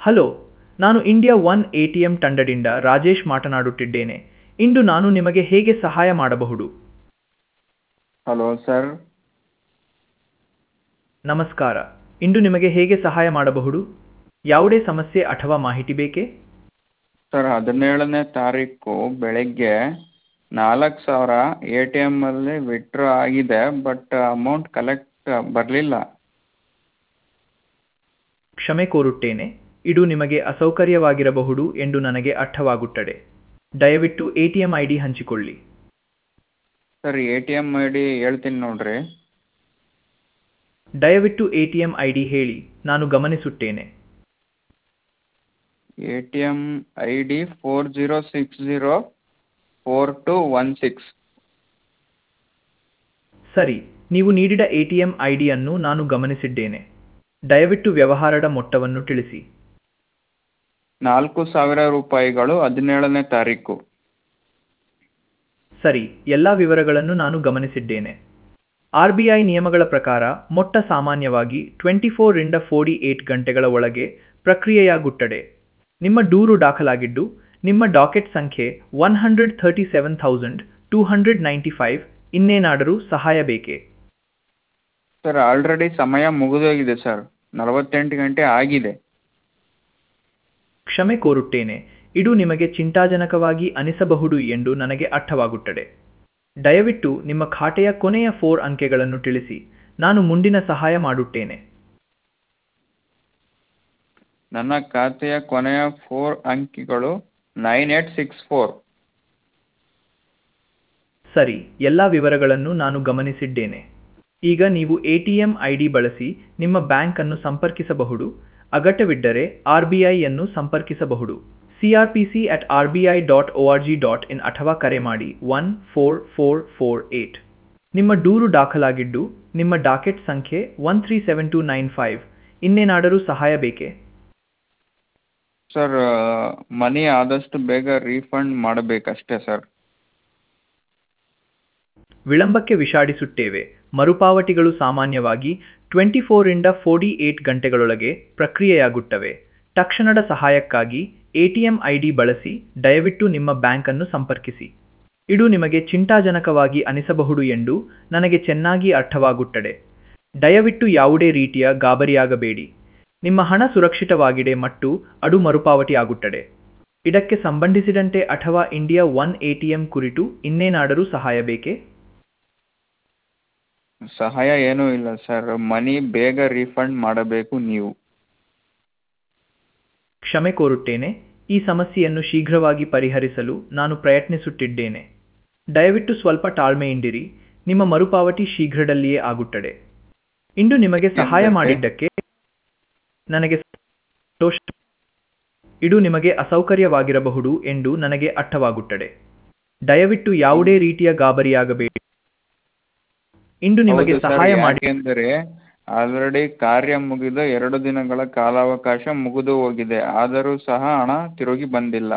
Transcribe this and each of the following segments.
hello ನಾನು India one A T M ತಂಡದಿಂದ ರಾಜೇಶ್ ಮಾತನಾಡುತ್ತಿದ್ದೇನೆ ಇಂದು ನಾನು ನಿಮಗೆ ಹೇಗೆ ಸಹಾಯ ಮಾಡಬಹುದು ಹಲೋ ಸರ್ ನಮಸ್ಕಾರ ಇಂದು ನಿಮಗೆ ಹೇಗೆ ಸಹಾಯ ಮಾಡಬಹುದು ಯಾವುದೇ ಸಮಸ್ಯೆ ಅಥವಾ ಮಾಹಿತಿ ಬೇಕೇ ಸರ್ ಹದಿನೇಳನೇ ತಾರೀಕು ಬೆಳಗ್ಗೆ ನಾಲ್ಕು ಸಾವಿರ ಎ ಟಿ ಎಮ್ಮಲ್ಲಿ ವಿತ್ಡ್ರಾ ಆಗಿದೆ ಬಟ್ ಅಮೌಂಟ್ ಕಲೆಕ್ಟ್ ಬರಲಿಲ್ಲ ಕ್ಷಮೆ ಕೋರುತ್ತೇನೆ ಇದು ನಿಮಗೆ ಅಸೌಕರ್ಯವಾಗಿರಬಹುದು ಎಂದು ನನಗೆ ಅರ್ಥವಾಗುತ್ತದೆ ದಯವಿಟ್ಟು A T M I D ಹಂಚಿಕೊಳ್ಳಿ sir A T M I D ಹೇಳ್ತೀನಿ ನೋಡಿರಿ ದಯವಿಟ್ಟು A T M I D ಹೇಳಿ ನಾನು ಗಮನಿಸುತ್ತೇನೆ A T M I D four zero six zero four two one six ಸರಿ ನೀವು ನೀಡಿದ ಎ ಟಿ ಎಂ ಐ ಡಿಯನ್ನು ನಾನು ಗಮನಿಸಿದ್ದೇನೆ ದಯವಿಟ್ಟು ವ್ಯವಹಾರದ ಮೊತ್ತವನ್ನು ತಿಳಿಸಿ ನಾಲ್ಕು ಸಾವಿರ ರೂಪಾಯಿಗಳು ಹದಿನೇಳನೇ ತಾರೀಕು ಸರಿ ಎಲ್ಲ ವಿವರಗಳನ್ನು ನಾನು ಗಮನಿಸಿದ್ದೇನೆ ಆರ್ ಬಿ ಐ ನಿಯಮಗಳ ಪ್ರಕಾರ ಮೊಟ್ಟ ಸಾಮಾನ್ಯವಾಗಿ ಟ್ವೆಂಟಿ ಫೋರಿಂದ ಫೋರ್ಟಿ ಏಟ್ ಗಂಟೆಗಳ ಒಳಗೆ ಪ್ರಕ್ರಿಯೆಯಾಗುತ್ತದೆ ನಿಮ್ಮ ದೂರು ದಾಖಲಾಗಿದ್ದು ನಿಮ್ಮ ಡಾಕೆಟ್ ಸಂಖ್ಯೆ one hundred thirty seven thousand two hundred ninety five ಇನ್ನೇನಾದರೂ ಸಹಾಯ ಬೇಕೇ ಸರ್ ಆಲ್ರೆಡಿ ಸಮಯ ಮುಗಿದೋಗಿದೆ ಸರ್ ನಲವತ್ತೆಂಟು ಗಂಟೆ ಆಗಿದೆ ಕ್ಷಮೆ ಕೋರುತ್ತೇನೆ ಇದು ನಿಮಗೆ ಚಿಂತಾಜನಕವಾಗಿ ಅನಿಸಬಹುದು ಎಂದು ನನಗೆ ಅರ್ಥವಾಗುತ್ತದೆ ದಯವಿಟ್ಟು ನಿಮ್ಮ ಖಾತೆಯ ಕೊನೆಯ ಫೋರ್ ಅಂಕೆಗಳನ್ನು ತಿಳಿಸಿ ನಾನು ಮುಂದಿನ ಸಹಾಯ ಮಾಡುತ್ತೇನೆ ನನ್ನ ಖಾತೆಯ ಕೊನೆಯ ಫೋರ್ ಅಂಕಿಗಳು ನೈನ್ ಏಟ್ ಸಿಕ್ಸ್ ಫೋರ್ ಸರಿ ಎಲ್ಲ ವಿವರಗಳನ್ನು ನಾನು ಗಮನಿಸಿದ್ದೇನೆ ಈಗ ನೀವು A T M I D ಬಳಸಿ ನಿಮ್ಮ ಬ್ಯಾಂಕ್ ಅನ್ನು ಸಂಪರ್ಕಿಸಬಹುದು ಅಗತ್ಯವಿದ್ದರೆ ಆರ್ ಬಿ ಐಯನ್ನು ಸಂಪರ್ಕಿಸಬಹುದು C R P C at R B I dot O R G dot in ಅಥವಾ ಕರೆ ಮಾಡಿ one four four four eight ನಿಮ್ಮ ದೂರು ದಾಖಲಾಗಿದ್ದು ನಿಮ್ಮ ಡಾಕೆಟ್ ಸಂಖ್ಯೆ one three seven two nine five ಇನ್ನೇನಾದರೂ ಸಹಾಯ ಬೇಕೇ ಸರ್ ಮನಿ ಆದಷ್ಟು ಬೇಗ ರೀಫಂಡ್ ಮಾಡಬೇಕಷ್ಟೇ ಸರ್ ವಿಳಂಬಕ್ಕೆ ವಿಷಾಡಿಸುತ್ತೇವೆ ಮರುಪಾವತಿಗಳು ಸಾಮಾನ್ಯವಾಗಿ ಟ್ವೆಂಟಿ ಫೋರಿಂದ ಫೋರ್ಟಿ ಏಟ್ ಗಂಟೆಗಳೊಳಗೆ ಪ್ರಕ್ರಿಯೆಯಾಗುತ್ತವೆ ತಕ್ಷಣದ ಸಹಾಯಕ್ಕಾಗಿ ಎಟಿಎಂ ಐ ಡಿ ಬಳಸಿ ದಯವಿಟ್ಟು ನಿಮ್ಮ ಬ್ಯಾಂಕ್ ಅನ್ನು ಸಂಪರ್ಕಿಸಿ ಇದು ನಿಮಗೆ ಚಿಂತಾಜನಕವಾಗಿ ಅನಿಸಬಹುದು ಎಂದು ನನಗೆ ಚೆನ್ನಾಗಿ ಅರ್ಥವಾಗುತ್ತದೆ ದಯವಿಟ್ಟು ಯಾವುದೇ ರೀತಿಯ ಗಾಬರಿಯಾಗಬೇಡಿ ನಿಮ್ಮ ಹಣ ಸುರಕ್ಷಿತವಾಗಿದೆ ಮತ್ತು ಅದು ಮರುಪಾವತಿ ಆಗುತ್ತದೆ ಇದಕ್ಕೆ ಸಂಬಂಧಿಸಿದಂತೆ ಅಥವಾ ಇಂಡಿಯಾ ಒನ್ ಎಟಿಎಂ ಕುರಿತು ಇನ್ನೇನಾದರೂ ಸಹಾಯ ಬೇಕೇ ಸಹಾಯ ಏನೂ ಇಲ್ಲ ಸರ್ ಮನಿ ಬೇಗ ರೀಫಂಡ್ ಮಾಡಬೇಕು ನೀವು ಕ್ಷಮೆ ಕೋರುತ್ತೇನೆ ಈ ಸಮಸ್ಯೆಯನ್ನು ಶೀಘ್ರವಾಗಿ ಪರಿಹರಿಸಲು ನಾನು ಪ್ರಯತ್ನಿಸುತ್ತಿದ್ದೇನೆ ದಯವಿಟ್ಟು ಸ್ವಲ್ಪ ತಾಳ್ಮೆಯಿಂದಿರಿ ನಿಮ್ಮ ಮರುಪಾವತಿ ಶೀಘ್ರದಲ್ಲಿಯೇ ಆಗುತ್ತದೆ ಇಂದು ನಿಮಗೆ ಸಹಾಯ ಮಾಡಿದ್ದಕ್ಕೆ ನನಗೆ ಸಂತೋಷ ಇದು ನಿಮಗೆ ಅಸೌಕರ್ಯವಾಗಿರಬಹುದು ಎಂದು ನನಗೆ ಅರ್ಥವಾಗುತ್ತದೆ ದಯವಿಟ್ಟು ಯಾವುದೇ ರೀತಿಯ ಗಾಬರಿಯಾಗಬೇಡಿ ಇಂದು ನಿಮಗೆ ಹೌದು ಸರ್, ಸಹಾಯ ಮಾಡಿ ಯಾಕೆಂದರೆ ಆಲ್ರೆಡಿ ಕಾರ್ಯ ಮುಗಿದ ಎರಡು ದಿನಗಳ ಕಾಲಾವಕಾಶ ಮುಗಿದು ಹೋಗಿದೆ ಆದರೂ ಸಹ ಹಣ ತಿರುಗಿ ಬಂದಿಲ್ಲ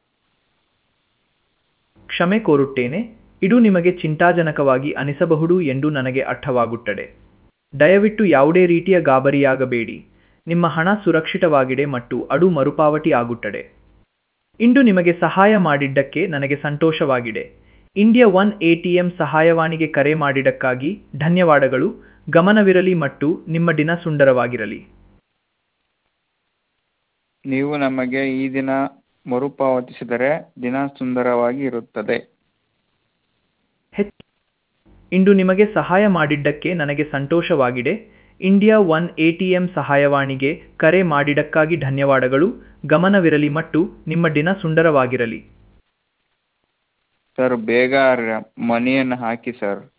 ಕ್ಷಮೆ ಕೋರುತ್ತೇನೆ ಇದು ನಿಮಗೆ ಚಿಂತಾಜನಕವಾಗಿ ಅನಿಸಬಹುದು ಎಂದು ನನಗೆ ಅರ್ಥವಾಗುತ್ತದೆ ದಯವಿಟ್ಟು ಯಾವುದೇ ರೀತಿಯ ಗಾಬರಿಯಾಗಬೇಡಿ ನಿಮ್ಮ ಹಣ ಸುರಕ್ಷಿತವಾಗಿದೆ ಮತ್ತು ಅದು ಮರುಪಾವತಿ ಆಗುತ್ತದೆ ಇಂದು ನಿಮಗೆ ಸಹಾಯ ಮಾಡಿದ್ದಕ್ಕೆ ನನಗೆ ಸಂತೋಷವಾಗಿದೆ ಇಂಡಿಯಾ ಒನ್ ಎಟಿಎಂ ಸಹಾಯವಾಣಿಗೆ ಕರೆ ಮಾಡಿದ್ದಕ್ಕಾಗಿ ಧನ್ಯವಾದಗಳು ಗಮನವಿರಲಿ ಮತ್ತು ನಿಮ್ಮ ದಿನ ಸುಂದರವಾಗಿರಲಿ ನೀವು ನಮಗೆ ಈ ದಿನ ಮರುಪಾವತಿಸಿದರೆ ದಿನ ಸುಂದರವಾಗಿ ಇರುತ್ತದೆ ಹೆಚ್ಚು ಇಂದು ನಿಮಗೆ ಸಹಾಯ ಮಾಡಿದ್ದಕ್ಕೆ ನನಗೆ ಸಂತೋಷವಾಗಿದೆ ಇಂಡಿಯಾ ಒನ್ ಎಟಿಎಂ ಸಹಾಯವಾಣಿಗೆ ಕರೆ ಮಾಡಿದ್ದಕ್ಕಾಗಿ ಧನ್ಯವಾದಗಳು ಗಮನವಿರಲಿ ಮತ್ತು ನಿಮ್ಮ ದಿನ ಸುಂದರವಾಗಿರಲಿ ಸರ್ ಬೇಗ ರ- ಮನಿಯನ್ನು ಹಾಕಿ ಸರ್